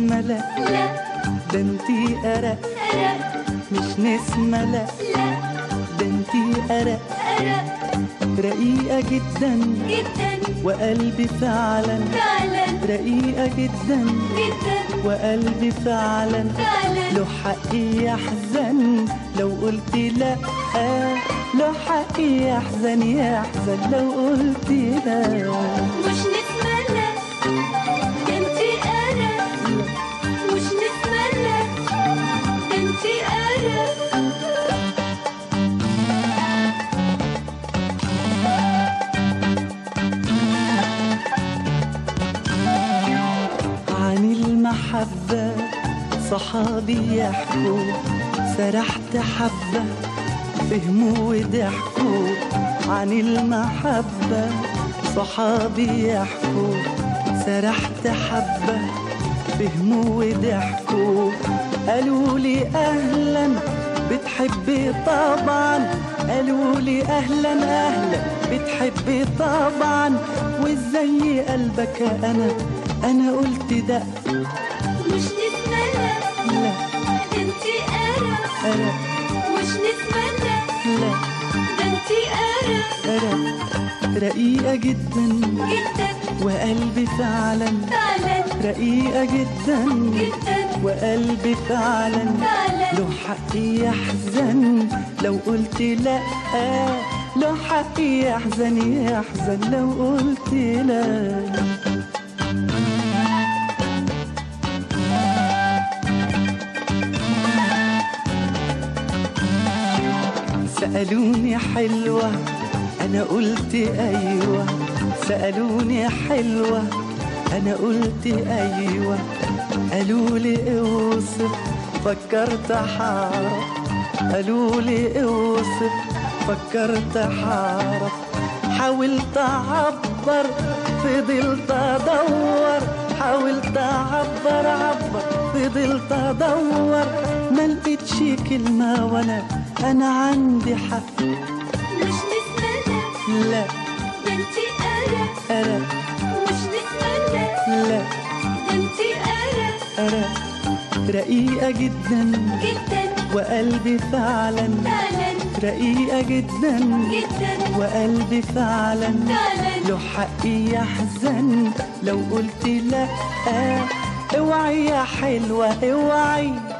نسمة لا لا ده انتي أرق أرق مش نسمة لا لا ده انتي أرق أرق رقيقة جدا جدا وقلبي فعلا فعلا رقيقة جدا جدا وقلبي فعلا فعلا له حق يحزن لو قلت لا له حق يحزن يحزن لو قلت لا مش نسمة لا انتي أرق مش نسمة لا انتي أرق عن المحبة صحابي يحكوا سرحت حبة فهموا وضحكوا عن المحبة صحابي يحكوا سرحت حبة فهموا وضحكوا قالوا لي أهلا بتحبي طبعا قالوا لي أهلا أهلا بتحبي طبعا وازاي قلبك انا انا قلت ده مش نسمة لا لا انتي أرق انا مش نسمة لا لا ده انتي أرق انا رقيقة جدا جدا وقلبي فعلا فعلا رقيقة جدا جدا وقلبي فعلا فعلا له حق يحزن لو قلت لا له حق يحزن يحزن لو قلت لا سألوني حلوة أنا قلت أيوة سألوني حلوة أنا قلت أيوة قالوا لي اوصف فكرت حارة قالوا لي اوصف فكرت حارة حاولت أعبر فضلت أدور حاولت أعبر أعبر فضلت أدور ما لقيتش كلمة وأنا أنا عندي حق مش نسمة لا لا ده انتي أرق أنا مش نسمة لا لا ده انتي أرق أنا رقيقة جدا جدا وقلبي فعلا فعلا رقيقة جدا جدا وقلبي فعلا فعلا له حق يحزن لو قلت لا اوعي يا حلوة اوعي